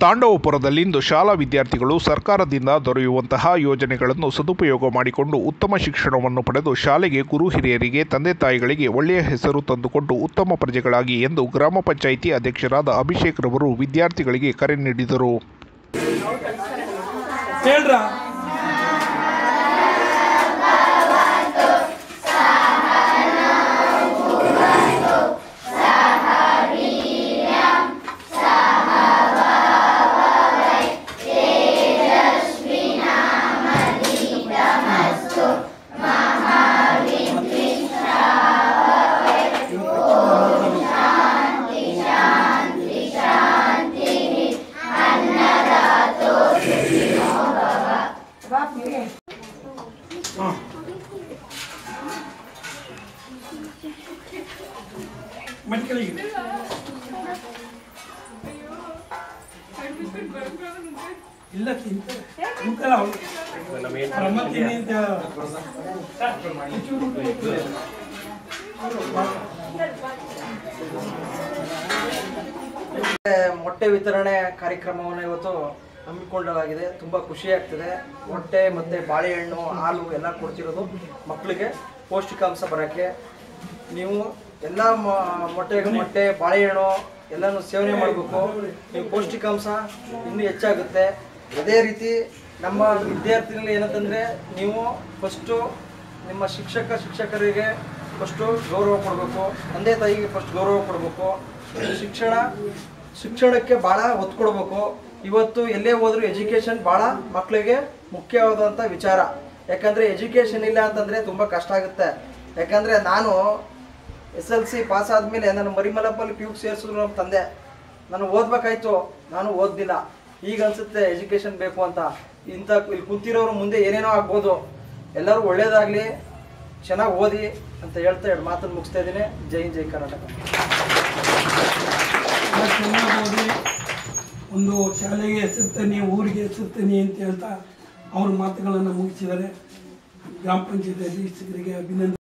ತಾಂಡವಪುರದಲ್ಲಿಂದು ಶಾಲಾ ವಿದ್ಯಾರ್ಥಿಗಳು ಸರ್ಕಾರದಿಂದ ದೊರೆಯುವಂತಹ ಯೋಜನೆಗಳನ್ನು ಸದುಪಯೋಗ ಮಾಡಿಕೊಂಡು ಉತ್ತಮ ಶಿಕ್ಷಣವನ್ನು ಪಡೆದು ಶಾಲೆಗೆ ಗುರು ಹಿರಿಯರಿಗೆ ತಂದೆ ತಾಯಿಗಳಿಗೆ ಒಳ್ಳೆಯ ಹೆಸರು ತಂದುಕೊಟ್ಟು ಉತ್ತಮ ಪ್ರಜೆಗಳಾಗಿ ಎಂದು ಗ್ರಾಮ ಪಂಚಾಯಿತಿ ಅಧ್ಯಕ್ಷರಾದ ಅಭಿಷೇಕ್ ರವರು ವಿದ್ಯಾರ್ಥಿಗಳಿಗೆ ಕರೆ ನೀಡಿದರು ಹೇಳ್ರ ಮಟ್ಕಳಿಗೆ ಇಲ್ಲ ತಿಂತ ತಿಂತಲ್ಲ ಅವಳು ಬ್ರಹ್ಮ ತಿನ್ನಿ ಅಂತ ಮೊಟ್ಟೆ ವಿತರಣೆ ಕಾರ್ಯಕ್ರಮವನ್ನು ಇವತ್ತು ಹಮ್ಮಿಕೊಳ್ಳಲಾಗಿದೆ ತುಂಬ ಖುಷಿ ಆಗ್ತದೆ ಮೊಟ್ಟೆ ಮತ್ತು ಬಾಳೆಹಣ್ಣು ಹಾಲು ಎಲ್ಲ ಕೊಡ್ತಿರೋದು ಮಕ್ಕಳಿಗೆ ಪೌಷ್ಟಿಕಾಂಶ ಬರೋಕ್ಕೆ ನೀವು ಎಲ್ಲ ಮೊಟ್ಟೆ ಮೊಟ್ಟೆ ಬಾಳೆಹಣ್ಣು ಎಲ್ಲನೂ ಸೇವನೆ ಮಾಡಬೇಕು ನೀವು ಪೌಷ್ಟಿಕಾಂಶ ಇನ್ನೂ ಹೆಚ್ಚಾಗುತ್ತೆ ಅದೇ ರೀತಿ ನಮ್ಮ ವಿದ್ಯಾರ್ಥಿಗಳು ಏನಂತಂದರೆ ನೀವು ಫಸ್ಟು ನಿಮ್ಮ ಶಿಕ್ಷಕ ಶಿಕ್ಷಕರಿಗೆ ಫಸ್ಟು ಗೌರವ ಕೊಡಬೇಕು ತಂದೆ ತಾಯಿಗೆ ಫಸ್ಟ್ ಗೌರವ ಕೊಡಬೇಕು ಶಿಕ್ಷಣ ಶಿಕ್ಷಣಕ್ಕೆ ಭಾಳ ಒತ್ತು ಕೊಡಬೇಕು ಇವತ್ತು ಎಲ್ಲೇ ಹೋದರೂ ಎಜುಕೇಷನ್ ಭಾಳ ಮಕ್ಕಳಿಗೆ ಮುಖ್ಯವಾದಂಥ ವಿಚಾರ ಯಾಕಂದರೆ ಎಜುಕೇಷನ್ ಇಲ್ಲ ಅಂತಂದರೆ ತುಂಬ ಕಷ್ಟ ಆಗುತ್ತೆ ಯಾಕಂದರೆ ನಾನು ಎಸ್ ಎಲ್ ಸಿ ಪಾಸ್ ಆದಮೇಲೆ ನಾನು ಮರಿಮಲಪ್ಪಲ್ಲಿ ಪಿ ಯು ಸೇರಿಸಿದ್ರು ನಮ್ಮ ತಂದೆ ನಾನು ಓದ್ಬೇಕಾಯ್ತು ನಾನು ಓದ್ದಿಲ್ಲ ಈಗ ಅನ್ಸುತ್ತೆ ಎಜುಕೇಷನ್ ಬೇಕು ಅಂತ ಇಂಥ ಇಲ್ಲಿ ಕುಂತಿರೋರು ಮುಂದೆ ಏನೇನೋ ಆಗ್ಬೋದು ಎಲ್ಲರೂ ಒಳ್ಳೇದಾಗಲಿ ಚೆನ್ನಾಗಿ ಓದಿ ಅಂತ ಹೇಳ್ತಾ ಎರಡು ಮಾತನ್ನು ಮುಗಿಸ್ತಾ ಇದ್ದೀನಿ ಜೈ ಹಿಂದ್, ಜೈ ಕರ್ನಾಟಕ ಎಲ್ಲ ಚೆನ್ನಾಗಿ ಓದಿ ಒಂದು ಶಾಲೆಗೆ ಹೆಸರು ತನ್ನಿ ಊರಿಗೆ ಹೆಸರು ತನ್ನಿ ಅಂತ ಹೇಳ್ತಾ ಅವ್ರ ಮಾತುಗಳನ್ನು ಮುಗಿಸಿದ್ದಾರೆ ಗ್ರಾಮ ಪಂಚಾಯತ್ ಅಧೀಕ್ಷಕರಿಗೆ ಅಭಿನಂದನೆ